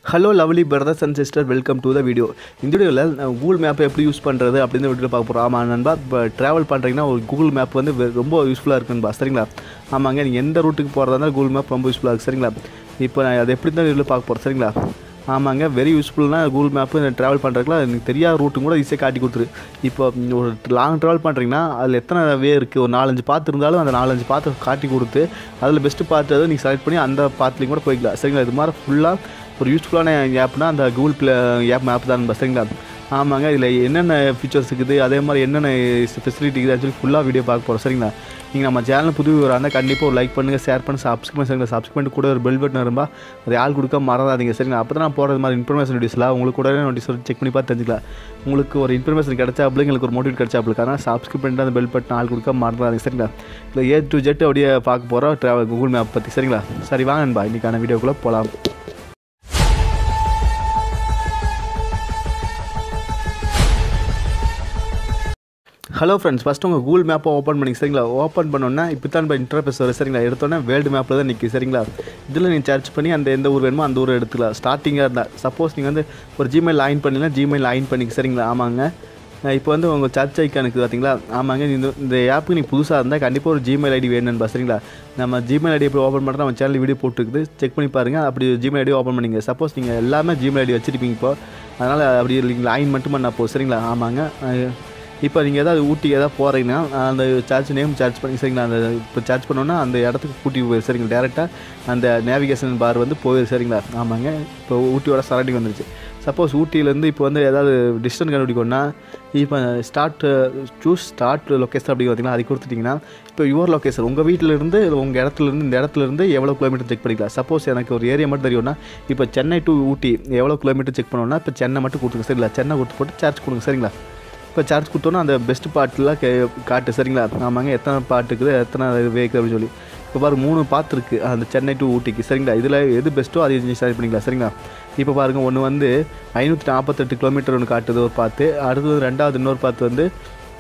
hello lovely brothers and sister welcome to the video இந்த வீடியோவில் Google மேப்பை எப்படி யூஸ் பண்ணுறது அப்படின்னு வீடியோ பார்க்க போகிறோம் ஆமாம் நண்பா இப்போ ட்ராவல் பண்ணுறீங்கன்னா ஒரு கூகுள் மேப் வந்து வெ- ரொம்ப யூஸ்ஃபுல்லாக இருக்குன்பா சரிங்களா ஆமாங்க நீங்கள் எந்த ரூட்டுக்கு போகிறதா இருந்தாலும் கூகுள் மேப் ரொம்ப யூஸ்ஃபுல்லாக இருக்குது சரிங்களா இப்போ நான் அது எப்படி தான் வீடியோ பார்க்க போகிறோம் சரிங்களா ஆமாங்க வெரி யூஸ்ஃபுல்னா கூகுள் மேப்பு ட்ராவல் பண்ணுறதுக்குலாம் எனக்கு தெரியாத ரூட்டு கூட ஈஸியாக காட்டி கொடுத்துரு இப்போ ஒரு லாங் ட்ராவல் பண்ணுறீங்கன்னா அதில் எத்தனை வே இருக்குது ஒரு நாலஞ்சு பாத்து இருந்தாலும் அந்த நாலஞ்சு பாத்து காட்டி கொடுத்து அதில் பெஸ்ட்டு பார்த்து நீங்கள் செலக்ட் பண்ணி அந்த பாத்துலேயும் கூட போய்க்கலாம் சரிங்களா இது மாதிரி ஃபுல்லாக ஒரு யூஸ்ஃபுல்லான ஆப்னா அந்த கூகுள் ப்ளே ஆப் மேப் தான் சரிங்களா ஆமாங்க இதில் என்னென்ன ஃபீச்சர்ஸ் இருக்குது அதே மாதிரி என்னென்ன ஃபெசிலிட்டி இருக்குது சொல்லி ஃபுல்லாக வீடியோ பார்க்க போகிறோம் சரிங்களா நீங்கள் நம்ம சேனல் புது விவரம் இருந்தால் கண்டிப்பாக ஒரு லைக் பண்ணுங்கள் ஷேர் பண்ணி சப்ஸ்கிரைப் பண்ணுங்கள் சப்ஸ்கிரைப் பண்ணி கூட ஒரு பெல் பட்டன் இருந்தால் அது ஆள் கொடுக்க மறந்தாதீங்க சரிங்களா அப்போ தான் நான் போடுறது மாதிரி இன்ஃபர்மேஷன் வீடியோஸ்லாம் உங்களுக்கு கூட நோட்டீஸ் செக் பண்ணி பார்த்து தெரிஞ்சுக்கலாம் உங்களுக்கு ஒரு இன்ஃபர்மேஷன் கிடைச்சா அப்படி எங்களுக்கு ஒரு மோட்டிவேட் கிடைச்சா அப்படி ஆனால் சப்ஸ்கிரைப் பண்ணிட்டு அந்த பெல் பட்டன் ஆள் கொடுக்க மறந்துடாதீங்க சரிங்களா இல்லை ஏ டு ஜெட் அப்படியே பார்க்க போகிறோம் ட்ராவல் கூகுள் மேப் பற்றி சரிங்களா சரி வாங்க நண்பா இன்றைக்கான வீடியோக்குள்ளே போகலாம் ஹலோ ஃப்ரெண்ட்ஸ் ஃபஸ்ட் உங்கள் கூகுள் மேப்பை ஓப்பன் பண்ணி சரிங்களா ஓப்பன் பண்ணோன்னா இப்போ தான் இப்போ இன்டர்ஃபேஸ் வரும் சரிங்களா எடுத்தோன்னே வேர்ல்டு மேப்பில் தான் நிற்கி சரிங்களா இதில் நீங்கள் சர்ச் பண்ணி அந்த எந்த ஊர் வேணுமோ அந்த ஊர் எடுத்துக்கலாம் ஸ்டார்டிங்காக இருந்தால் சப்போஸ் நீங்கள் வந்து ஒரு ஜிமெயில் லாயின் பண்ணலாம் ஜிமெயில் லாயின் பண்ணிக்க சரிங்களா ஆமாங்க அஹ் இப்போ வந்து உங்கள் சர்ச் ஐக்கானுக்கு பார்த்தீங்களா ஆமாங்க இந்த இந்த ஆப்புக்கு நீங்கள் புதுசாக இருந்தால் கண்டிப்பாக ஒரு ஜிமெயில் ஐடி வேணும்பா சரிங்களா நம்ம ஜிமெயில் ஐடி எப்படி ஓப்பன் பண்ணுறோம் நம்ம சேனல் வீடியோ போட்டுருக்குது செக் பண்ணி பாருங்கள் அப்படி ஜிமெயில் ஐடி ஓப்பன் பண்ணிங்க சப்போஸ் நீங்கள் எல்லாமே ஜிமெயில் ஐடி வச்சுருப்பீங்க இப்போ அதனால் அப்படி நீங்கள் லாயின் மட்டும் பண்ணால் போ சரிங்களா ஆமாங்க அஹ் இப்போ நீங்கள் ஏதாவது ஊட்டி ஏதாவது போகிறீங்கன்னா அந்த சர்ச் நேம் சர்ச் பண்ணி சரிங்களா அந்த இப்போ சர்ச் பண்ணோன்னா அந்த இடத்துக்கு கூட்டி போய் சரிங்களா டேரெக்டாக அந்த நேவிகேஷன் பார் வந்து போயிரு சரிங்களா ஆமாங்க இப்போ ஊட்டியோட சரௌண்டிங் வந்துருச்சு சப்போஸ் ஊட்டியிலேருந்து இப்போ வந்து ஏதாவது டிஸ்டன்ஸ் கண்டுபிடிக்கணும்னா இப்போ ஸ்டார்ட் சூஸ் ஸ்டார்ட் லொக்கேஷன் அப்படி பார்த்தீங்கன்னா அது கொடுத்துட்டிங்கன்னா இப்போ யுவர் லொக்கேஷன் உங்கள் வீட்டிலேருந்து உங்கள் இடத்துலேருந்து இந்த இடத்துலேருந்து எவ்வளோ கிலோமீட்டர் செக் பண்ணிக்கலாம் சப்போஸ் எனக்கு ஒரு ஏரியா மட்டும் தெரியும்னா இப்போ சென்னை டு ஊட்டி எவ்வளோ கிலோமீட்டர் செக் பண்ணணும்னா இப்போ சென்னை மட்டும் கொடுத்துங்க சரிங்களா சென்னை கொடுத்து போட்டு சார்ஜ் கொடுங்க சரிங்களா இப்போ சார்ஜ் கொடுத்தோன்னா அந்த பெஸ்ட் பாட்டுலாம் கே காட்டு சரிங்களா ஆமாங்க எத்தனை பாட்டு இருக்குது எத்தனை வேக்கு அப்படின்னு சொல்லி இப்போ பாரு மூணு பாத்து இருக்குது அந்த சென்னை டு ஊட்டிக்கு சரிங்களா இதில் எது பெஸ்ட்டோ அதை நீங்கள் செலக்ட் பண்ணிக்கலாம் சரிங்களா இப்போ பாருங்கள் ஒன்று வந்து ஐநூற்றி நாற்பத்தெட்டு கிலோமீட்டர் ஒன்று காட்டுது ஒரு பாத்து அடுத்தது ரெண்டாவது இன்னொரு பாத்து வந்து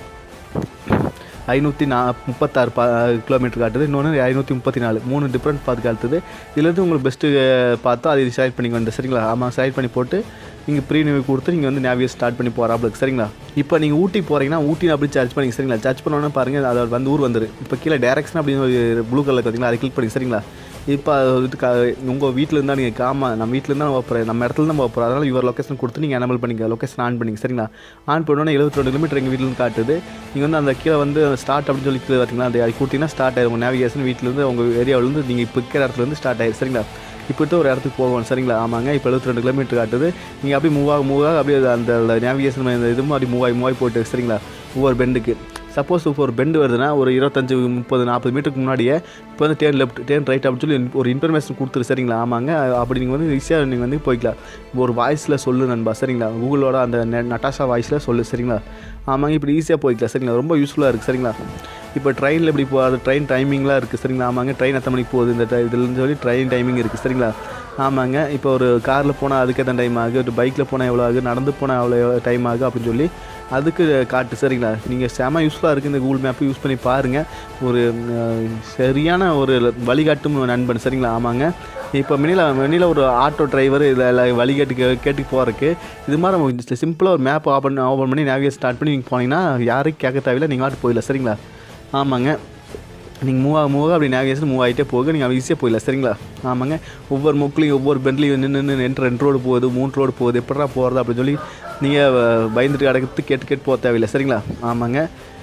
ஐநூற்றி நா முப்பத்தாறு பா கிலோமீட்டர் காட்டுது இன்னொன்று ஐநூற்றி முப்பத்தி நாலு மூணு டிஃப்ரெண்ட் பார்த்து காட்டுது இதுலேருந்து உங்களுக்கு பெஸ்ட்டு பார்த்தா அதை செலக்ட் பண்ணிக்க வந்து சரிங்களா ஆமாம் செலக்ட் பண்ணி போட்டு நீங்கள் ப்ரீனியூ கொடுத்து நீங்கள் வந்து நேவியை ஸ்டார்ட் பண்ணி போகிறாப்புல சரிங்களா இப்போ நீங்கள் ஊட்டி போகிறீங்கன்னா ஊட்டி அப்படி சார்ஜ் பண்ணிங்க சரிங்களா சார்ஜ் பண்ணோன்னே பாருங்கள் அதை வந்து ஊர் வந்துரு இப்போ கீழே டேரக்ஷன் அப்படின்னு ஒரு ப்ளூ கலர் பார்த்தீங்களா அதை கிளிக் பண்ணி சரிங்களா இப்போ இது க உங்கள் வீட்டில் இருந்தால் நீங்கள் காமா நம்ம வீட்டில் இருந்தால் நம்ம போகிறேன் நம்ம இடத்துல தான் போகிறோம் அதனால் இவர் லொக்கேஷன் கொடுத்து நீங்கள் எனபிள் பண்ணிக்க லொக்கேஷன் ஆன் பண்ணிங்க சரிங்களா ஆன் பண்ணோன்னே எழுபத்தி ரெண்டு கிலோமீட்டர் எங்கள் வீட்டில் காட்டுது நீங்கள் வந்து அந்த கீழே வந்து ஸ்டார்ட் அப்படின்னு சொல்லி கீழே பார்த்தீங்களா அந்த அது கொடுத்தீங்கன்னா ஸ்டார்ட் ஆயிரும் நேவிகேஷன் வீட்டிலேருந்து உங்கள் ஏரியாவிலேருந்து நீங்கள் இப்போ இருக்கிற இடத்துலேருந்து ஸ்டார்ட் ஆயிரும் சரிங்களா இப்போ தான் ஒரு இடத்துக்கு போகணும் சரிங்களா ஆமாங்க இப்போ எழுபத்தி ரெண்டு கிலோமீட்டர் காட்டுது நீங்கள் அப்படியே மூவ் ஆக மூவ் ஆக அப்படியே அந்த நேவிகேஷன் இந்த இதுவும் அப்படி மூவ் ஆகி மூவ் ஆகி போயிட்டு சரிங்களா ஒவ்வொரு பெண்டுக்கு சப்போஸ் இப்போ ஒரு பெண்டு வருதுன்னா ஒரு இருபத்தஞ்சு முப்பது நாற்பது மீட்டருக்கு முன்னாடியே இப்போ வந்து டேர்ன் லெஃப்ட் டேர்ன் ரைட் அப்படின்னு சொல்லி ஒரு இன்ஃபர்மேஷன் கொடுத்துரு சரிங்களா ஆமாங்க அப்படி நீங்கள் வந்து ஈஸியாக நீங்கள் வந்து போய்க்கலாம் ஒரு வாய்ஸில் சொல்லு நண்பா சரிங்களா கூகுளோட அந்த நெ- நட்டாஷா வாய்ஸில் சொல்லு சரிங்களா ஆமாங்க இப்படி ஈஸியாக போய்க்கலாம் சரிங்களா ரொம்ப யூஸ்ஃபுல்லாக இருக்குது சரிங்களா இப்போ ட்ரெயினில் எப்படி போகாது ட்ரெயின் டைமிங்லாம் இருக்குது சரிங்களா ஆமாங்க ட்ரெயின் எத்தனை மணிக்கு போகுது இந்த இதுலன்னு சொல்லி ட்ரெயின் டைமிங் இருக்குது சரிங்களா ஆமாங்க இப்போ ஒரு காரில் போனால் அதுக்கு எத்தனை டைம் ஆகுது ஒரு பைக்கில் போனால் எவ்வளோ ஆகுது நடந்து போனால் எவ்வளோ டைம் ஆகுது அப்படின்னு சொல்லி அதுக்கு காட்டு சரிங்களா நீங்கள் செம யூஸ்ஃபுல்லாக இருக்குது இந்த கூகுள் மேப்பு யூஸ் பண்ணி பாருங்கள் ஒரு அஹ், சரியான ஒரு வழிகாட்டும் நண்பன் சரிங்களா ஆமாங்க இப்போ மினில மினில ஒரு ஆட்டோ டிரைவர் இதில் வழிகாட்டு கே கேட்டு போகிறதுக்கு இது மாதிரி நம்ம சிம்பிளாக ஒரு மேப் ஓப்பன் ஓப்பன் பண்ணி நேவிகேட் ஸ்டார்ட் பண்ணி நீங்கள் போனீங்கன்னா யாரும் கேட்க தேவையில்லை நீங்கள் ஆட்டு போயிடல சரிங்களா ஆமாங்க நீங்கள் மூவ் ஆக மூவ் ஆக அப்படி நேவிகேஷன் மூவ் ஆகிட்டே போக நீங்கள் ஈஸியாக போயிடலாம் சரிங்களா ஆமாங்க ஒவ்வொரு முக்கிலையும் ஒவ்வொரு பெண்ட்லையும் நின்று நின்று ரெண்டு ரெண்டு ரோடு போகுது மூணு ரோடு போகுது எப்படா போகிறது அப்படின்னு சொல்லி நீங்கள் பயந்துட்டு கிடக்கிறது கேட்டு கேட்டு போக தேவையில்லை சரிங்களா ஆமாங்க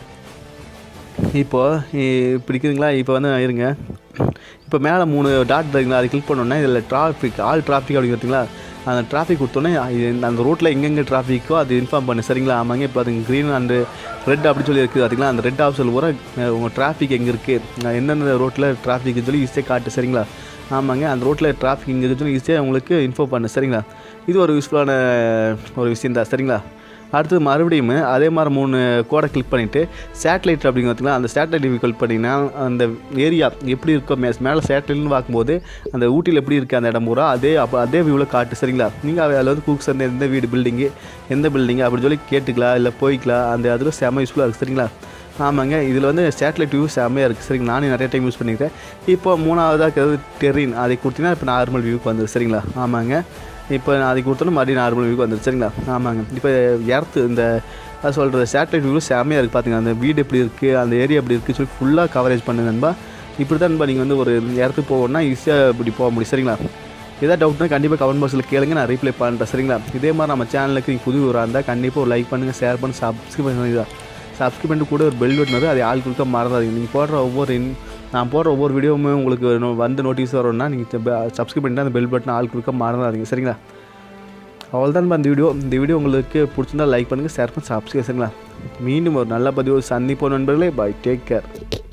இப்போது பிடிக்குதுங்களா இப்போ வந்து இருங்க இப்போ மேலே மூணு டாட் இருக்குங்களா அதை கிளிக் பண்ணோன்னே இதில் டிராஃபிக் ஆல் டிராஃபிக் அப்படின்னு பார்த்தீங்களா அந்த டிராஃபிக் கொடுத்தோன்னே இது இந்த- அந்த ரோட்டில் எங்கெங்கே டிராஃபிக்கோ அது இன்ஃபார்ம் பண்ணு சரிங்களா ஆமாங்க இப்போ அது க்ரீன் அண்டு ரெட் அப்படி சொல்லி இருக்குது பார்த்தீங்களா அந்த ரெட் ஆப்ஷன் பூரா அஹ், உங்கள் டிராஃபிக் எங்கே இருக்குது எந்தெந்த ரோட்டில் டிராஃபிக் சொல்லி ஈஸியாக காட்டு சரிங்களா ஆமாங்க அந்த ரோட்டில் டிராஃபிக் இங்கே இருக்குன்னு ஈஸியாக உங்களுக்கு இன்ஃபார்ம் பண்ணு சரிங்களா இது ஒரு யூஸ்ஃபுல்லான ஒரு விஷயம் தான் சரிங்களா அடுத்து மறுபடியும் அதே மாதிரி மூணு கோடை கிளிக் பண்ணிவிட்டு சேட்டலைட் அப்படிங்க பார்த்தீங்கன்னா அந்த சேட்டலைட் வியூ கிளிக் பண்ணிங்கன்னா அந்த ஏரியா எப்படி இருக்கோ மே மேலே சேட்டலைட்னு பார்க்கும்போது அந்த ஊட்டியில் எப்படி இருக்குது அந்த இடம் பூரா அதே அப்போ அதே வியூவில் காட்டு சரிங்களா நீங்கள் அதில் வந்து குக்ஸ் அந்த எந்த வீடு பில்டிங்கு எந்த பில்டிங்கு அப்படின்னு சொல்லி கேட்டுக்கலாம் இல்லை போய்க்கலாம் அந்த அதில் செம யூஸ்ஃபுல்லாக இருக்குது சரிங்களா ஆமாங்க இதில் வந்து சேட்டலைட் வியூ செம்மையாக இருக்குது சரிங்க நானும் நிறைய டைம் யூஸ் பண்ணியிருக்கேன் இப்போ மூணாவதாக இருக்கிறது டெரின் அதை கொடுத்தீங்கன்னா இப்போ நார்மல் வியூக்கு வந்தது சரிங்களா ஆமாங்க இப்போ நான் அதுக்கு கொடுத்தோன்னா மறுபடியும் நார்மல் வியூக்கு வந்துருச்சு சரிங்களா ஆமாங்க இப்போ எர்த்து இந்த அது சொல்கிறது சேட்டலைட் வியூ செம்மையாக இருக்குது பார்த்துங்க அந்த வீடு எப்படி இருக்குது அந்த ஏரியா எப்படி இருக்குது சொல்லி ஃபுல்லாக கவரேஜ் பண்ணுங்க நண்பா இப்படி தான் நண்பா நீங்கள் வந்து ஒரு இடத்துக்கு போகணுன்னா ஈஸியாக இப்படி போக முடியும் சரிங்களா ஏதாவது டவுட்னா கண்டிப்பாக கமெண்ட் பாக்ஸில் கேளுங்க நான் ரீப்ளை பண்ணுறேன் சரிங்களா இதே மாதிரி நம்ம சேனலுக்கு நீங்கள் புது ஊராக இருந்தால் கண்டிப்பாக ஒரு லைக் பண்ணுங்கள் ஷேர் பண்ணி சப்ஸ்கிரைப் பண்ணுங்க சப்ஸ்கிரைப் பண்ணிட்டு கூட ஒரு பெல் பட்டன் அதை ஆள் கொடுக்க மறந்துடாதீங்க நீங்கள் போடுற ஒவ்வொரு இன்- நான் போடுற ஒவ்வொரு வீடியோவுமே உங்களுக்கு நோ- வந்து நோட்டீஸ் வரணும்னா நீங்கள் சப்ஸ்கிரைப் பண்ணிட்டு அந்த பெல் பட்டன் ஆள் கொடுக்க மறந்துடாதீங்க சரிங்களா அவ்வளோதான் இந்த வீடியோ இந்த வீடியோ உங்களுக்கு பிடிச்சிருந்தா லைக் பண்ணுங்கள் ஷேர் பண்ணி சப்ஸ்கிரைப் சரிங்களா மீண்டும் ஒரு நல்ல பதிவு சந்திப்போம் நண்பர்களே பை டேக் கேர்